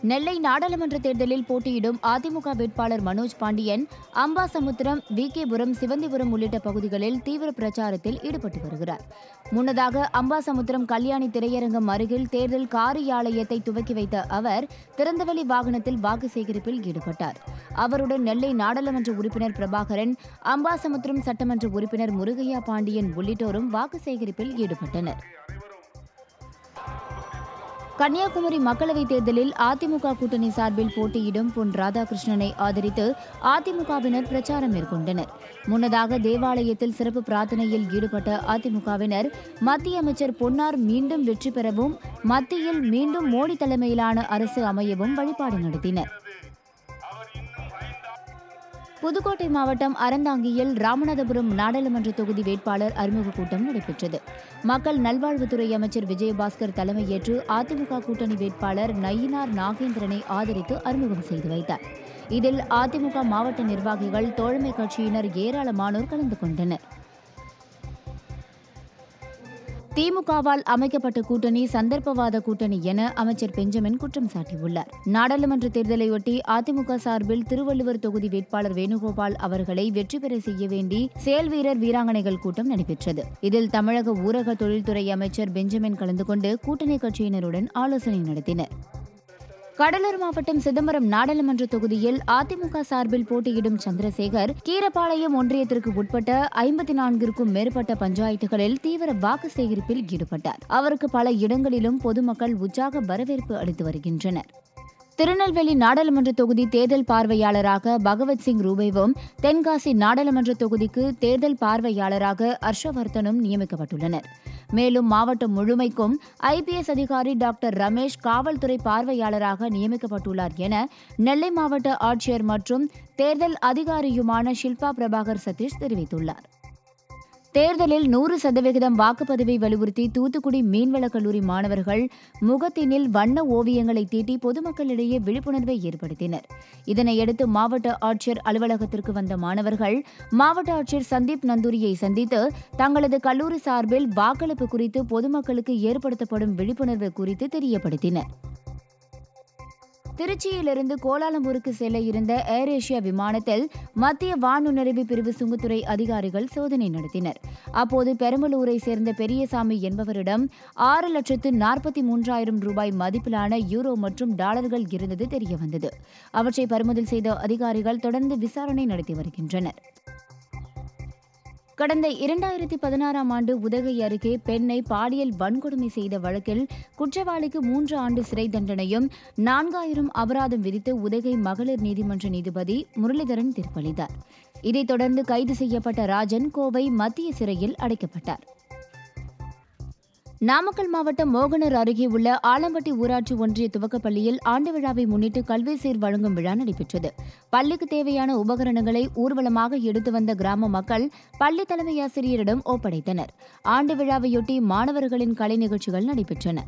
நெல்லை நாடாளுமன்ற தேர்தலில் போட்டியிடும் அதிமுக வேட்பாளர் மனோஜ் பாண்டியன் அம்பாசமுத்திரம் விகேபுரம் சிவந்திபுரம் உள்ளிட்ட பகுதிகளில் தீவிர பிரச்சாரத்தில் ஈடுபட்டு வருகிறார் முன்னதாக அம்பாசமுத்திரம் கல்யாணி திரையரங்கம் அருகில் தேர்தல் காரியாலயத்தை துவக்கி வைத்த அவர் திறந்தவெளி வாகனத்தில் வாக்கு சேகரிப்பில் ஈடுபட்டார் அவருடன் நெல்லை நாடாளுமன்ற உறுப்பினர் பிரபாகரன் அம்பாசமுத்திரம் சட்டமன்ற உறுப்பினர் முருகையா பாண்டியன் உள்ளிட்டோரும் வாக்கு சேகரிப்பில் ஈடுபட்டனர் கன்னியாகுமரி மக்களவைத் தேர்தலில் அதிமுக கூட்டணி சார்பில் போட்டியிடும் பொன் ராதாகிருஷ்ணனை ஆதரித்து அதிமுகவினர் பிரச்சாரம் மேற்கொண்டனர் முன்னதாக தேவாலயத்தில் சிறப்பு பிரார்த்தனையில் ஈடுபட்ட அதிமுகவினர் மத்திய அமைச்சர் பொன்னார் மீண்டும் வெற்றி பெறவும் மத்தியில் மீண்டும் மோடி தலைமையிலான அரசு அமையவும் வழிபாடு நடத்தினர் புதுக்கோட்டை மாவட்டம் அறந்தாங்கியில் ராமநாதபுரம் நாடாளுமன்ற தொகுதி வேட்பாளர் அறிமுக கூட்டம் நடைபெற்றது மக்கள் நல்வாழ்வுத்துறை அமைச்சர் விஜயபாஸ்கர் தலைமையேற்று அதிமுக கூட்டணி வேட்பாளர் நயினார் நாகேந்திரனை ஆதரித்து அறிமுகம் செய்து வைத்தார் இதில் அதிமுக மாவட்ட நிர்வாகிகள் தோழமை கட்சியினர் ஏராளமானோர் கலந்து கொண்டனர் திமுகவால் அமைக்கப்பட்ட கூட்டணி சந்தர்ப்பவாத கூட்டணி என அமைச்சர் பெஞ்சமின் குற்றம் சாட்டியுள்ளார் நாடாளுமன்ற தேர்தலையொட்டி அதிமுக சார்பில் திருவள்ளுவர் தொகுதி வேட்பாளர் வேணுகோபால் அவர்களை வெற்றி பெற செய்ய வேண்டி செயல் வீரர் வீராங்கனைகள் கூட்டம் நடைபெற்றது இதில் தமிழக ஊரக தொழில்துறை அமைச்சர் பெஞ்சமின் கலந்து கொண்டு கூட்டணி கட்சியினருடன் ஆலோசனை நடத்தினர் கடலூர் மாவட்டம் சிதம்பரம் நாடாளுமன்ற தொகுதியில் அதிமுக சார்பில் போட்டியிடும் சந்திரசேகர் கீரப்பாளையம் ஒன்றியத்திற்கு உட்பட்ட ஐம்பத்தி நான்கிற்கும் மேற்பட்ட பஞ்சாயத்துகளில் தீவிர வாக்கு சேகரிப்பில் ஈடுபட்டார் அவருக்கு பல இடங்களிலும் பொதுமக்கள் உற்சாக வரவேற்பு அளித்து வருகின்றனர் திருநெல்வேலி நாடாளுமன்ற தொகுதி தேர்தல் பார்வையாளராக பகவத் சிங் ரூபேவும் தென்காசி நாடாளுமன்ற தொகுதிக்கு தேர்தல் பார்வையாளராக ஹர்ஷவர்தனும் நியமிக்கப்பட்டுள்ளனர் மேலும் மாவட்டம் முழுமைக்கும் ஐபிஎஸ் அதிகாரி டாக்டர் ரமேஷ் காவல்துறை பார்வையாளராக நியமிக்கப்பட்டுள்ளார் என நெல்லை மாவட்ட ஆட்சியர் மற்றும் தேர்தல் அதிகாரியுமான ஷில்பா பிரபாகர் சதீஷ் தெரிவித்துள்ளார் தேர்தலில் நூறு சதவிகிதம் வாக்குப்பதிவை வலியுறுத்தி தூத்துக்குடி மீன்வளக் கல்லூரி மாணவர்கள் முகத்தினில் வண்ண ஓவியங்களை தீட்டி பொதுமக்களிடையே விழிப்புணர்வை ஏற்படுத்தினர் இதனையடுத்து மாவட்ட ஆட்சியர் அலுவலகத்திற்கு வந்த மாணவர்கள் மாவட்ட ஆட்சியர் சந்தீப் நந்தூரியை சந்தித்து தங்களது கல்லூரி சார்பில் வாக்களிப்பு குறித்து பொதுமக்களுக்கு ஏற்படுத்தப்படும் விழிப்புணர்வு குறித்து தெரியப்படுத்தினர் திருச்சியிலிருந்து கோலாலம்பூருக்கு செல்ல இருந்த ஏர் ஏஷியா விமானத்தில் மத்திய வானுணர்வு பிரிவு சுங்கத்துறை அதிகாரிகள் சோதனை நடத்தினர் அப்போது பெரம்பலூரை சேர்ந்த பெரியசாமி என்பவரிடம் ஆறு லட்சத்து நாற்பத்தி மூன்றாயிரம் ரூபாய் மதிப்பிலான யூரோ மற்றும் டாலர்கள் இருந்தது தெரியவந்தது அவற்றை பறிமுதல் செய்த அதிகாரிகள் தொடர்ந்து விசாரணை நடத்தி வருகின்றனர் கடந்த இரண்டாயிரத்தி பதினாறாம் ஆண்டு உதகை அருகே பெண்ணை பாலியல் வன்கொடுமை செய்த வழக்கில் குற்றவாளிக்கு மூன்று ஆண்டு சிறை தண்டனையும் நான்காயிரம் அபராதம் விதித்து உதகை மகளிர் நீதிமன்ற நீதிபதி முரளிதரன் தீர்ப்பளித்தார் இதைத் தொடர்ந்து கைது செய்யப்பட்ட ராஜன் கோவை மத்திய சிறையில் அடைக்கப்பட்டார் நாமக்கல் மாவட்டம் மோகனூர் அருகே உள்ள ஆலம்பட்டி ஊராட்சி ஒன்றிய துவக்கப்பள்ளியில் ஆண்டு விழாவை முன்னிட்டு கல்வி சீர் வழங்கும் விழா நடைபெற்றது பள்ளிக்கு தேவையான உபகரணங்களை ஊர்வலமாக எடுத்து வந்த கிராம மக்கள் பள்ளி தலைமை ஆசிரியரிடம் ஒப்படைத்தனர் ஆண்டு விழாவையொட்டி மாணவர்களின் கலை நிகழ்ச்சிகள் நடைபெற்றன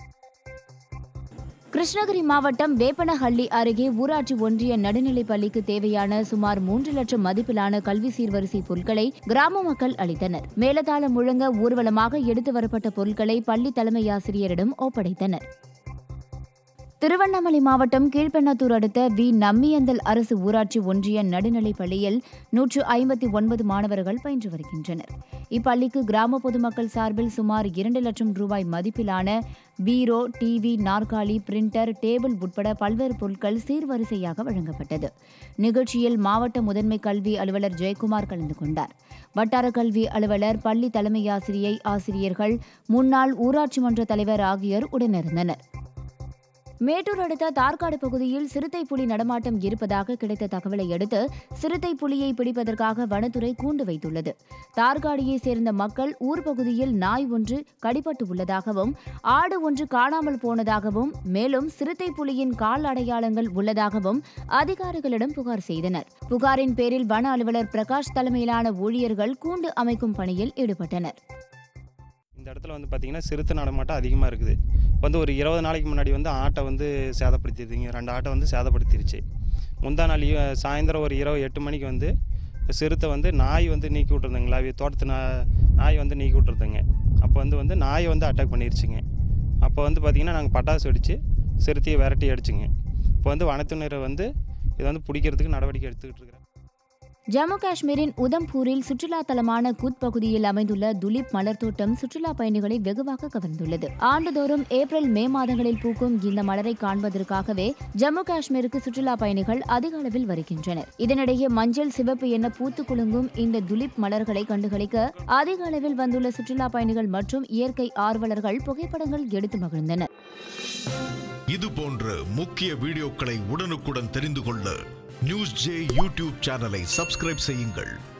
கிருஷ்ணகிரி மாவட்டம் வேப்பனஹள்ளி அருகே ஊராட்சி ஒன்றிய நடுநிலைப் பள்ளிக்கு தேவையான சுமார் மூன்று லட்சம் மதிப்பிலான கல்வி சீர்வரிசை பொருட்களை கிராம மக்கள் அளித்தனர் மேலதாளம் முழங்க ஊர்வலமாக எடுத்து வரப்பட்ட பொருட்களை பள்ளி தலைமை ஆசிரியரிடம் ஒப்படைத்தனர் திருவண்ணாமலை மாவட்டம் கீழ்பெண்ணாத்தூர் அடுத்த வி நம்மியந்தல் அரசு ஊராட்சி ஒன்றிய நடுநிலைப் பள்ளியில் நூற்று ஐம்பத்தி ஒன்பது மாணவர்கள் பயின்று வருகின்றனர் இப்பள்ளிக்கு கிராம பொதுமக்கள் சார்பில் சுமார் இரண்டு லட்சம் ரூபாய் மதிப்பிலான பீரோ டிவி நாற்காலி பிரிண்டர் டேபிள் உட்பட பல்வேறு பொருட்கள் சீர்வரிசையாக வழங்கப்பட்டது நிகழ்ச்சியில் மாவட்ட முதன்மை கல்வி அலுவலர் ஜெயக்குமார் கலந்து கொண்டார் வட்டார கல்வி அலுவலர் பள்ளி தலைமை ஆசிரியை ஆசிரியர்கள் முன்னாள் ஊராட்சி மன்ற தலைவர் ஆகியோர் உடனிருந்தனர் மேட்டூர் அடுத்த தார்காடு பகுதியில் சிறுத்தை புலி நடமாட்டம் இருப்பதாக கிடைத்த தகவலை அடுத்து சிறுத்தை புலியை பிடிப்பதற்காக வனத்துறை கூண்டு வைத்துள்ளது தார்காடியை சேர்ந்த மக்கள் ஊர் பகுதியில் நாய் ஒன்று கடிபட்டு உள்ளதாகவும் ஆடு ஒன்று காணாமல் போனதாகவும் மேலும் சிறுத்தை புலியின் கால் அடையாளங்கள் உள்ளதாகவும் அதிகாரிகளிடம் புகார் செய்தனர் புகாரின் பேரில் வன அலுவலர் பிரகாஷ் தலைமையிலான ஊழியர்கள் கூண்டு அமைக்கும் பணியில் ஈடுபட்டனர் இந்த இடத்துல வந்து பார்த்திங்கன்னா சிறுத்தை நடமாட்டம் அதிகமாக இருக்குது வந்து ஒரு இருபது நாளைக்கு முன்னாடி வந்து ஆட்டை வந்து சேதப்படுத்திடுதுங்க ரெண்டு ஆட்டை வந்து சேதப்படுத்திருச்சு முந்தா நாள் ஈ- சாயந்தரம் ஒரு இரவு எட்டு மணிக்கு வந்து சிறுத்தை வந்து நாய் வந்து நீக்கி விட்ருந்துங்களா தோட்டத்து நா நாய் வந்து நீக்கி விட்ருதுங்க அப்போ வந்து வந்து நாயை வந்து அட்டாக் பண்ணிருச்சுங்க அப்போ வந்து பார்த்திங்கன்னா நாங்கள் பட்டாசு வெடித்து சிறுத்தையை விரட்டி அடிச்சுங்க இப்போ வந்து வனத்துறையினர் வந்து இதை வந்து பிடிக்கிறதுக்கு நடவடிக்கை எடுத்துக்கிட்டு இருக்கிறாங்க ஜம்மு காஷ்மீரின் உதம்பூரில் சுற்றுலா தலமான கூத் பகுதியில் அமைந்துள்ள துலிப் மலர் தோட்டம் சுற்றுலா பயணிகளை வெகுவாக கவர்ந்துள்ளது ஆண்டுதோறும் ஏப்ரல் மே மாதங்களில் பூக்கும் இந்த மலரை காண்பதற்காகவே ஜம்மு காஷ்மீருக்கு சுற்றுலா பயணிகள் அதிக அளவில் வருகின்றனர் இதனிடையே மஞ்சள் சிவப்பு என பூத்து குலுங்கும் இந்த துலிப் மலர்களை கண்டுகளிக்க அதிக அளவில் வந்துள்ள சுற்றுலா பயணிகள் மற்றும் இயற்கை ஆர்வலர்கள் புகைப்படங்கள் எடுத்து மகிழ்ந்தனர் இது போன்ற முக்கிய வீடியோக்களை உடனுக்குடன் தெரிந்து கொள்ள நியூஸ் ஜே யூடியூப் சேனலை சப்ஸ்கிரைப் செய்யுங்கள்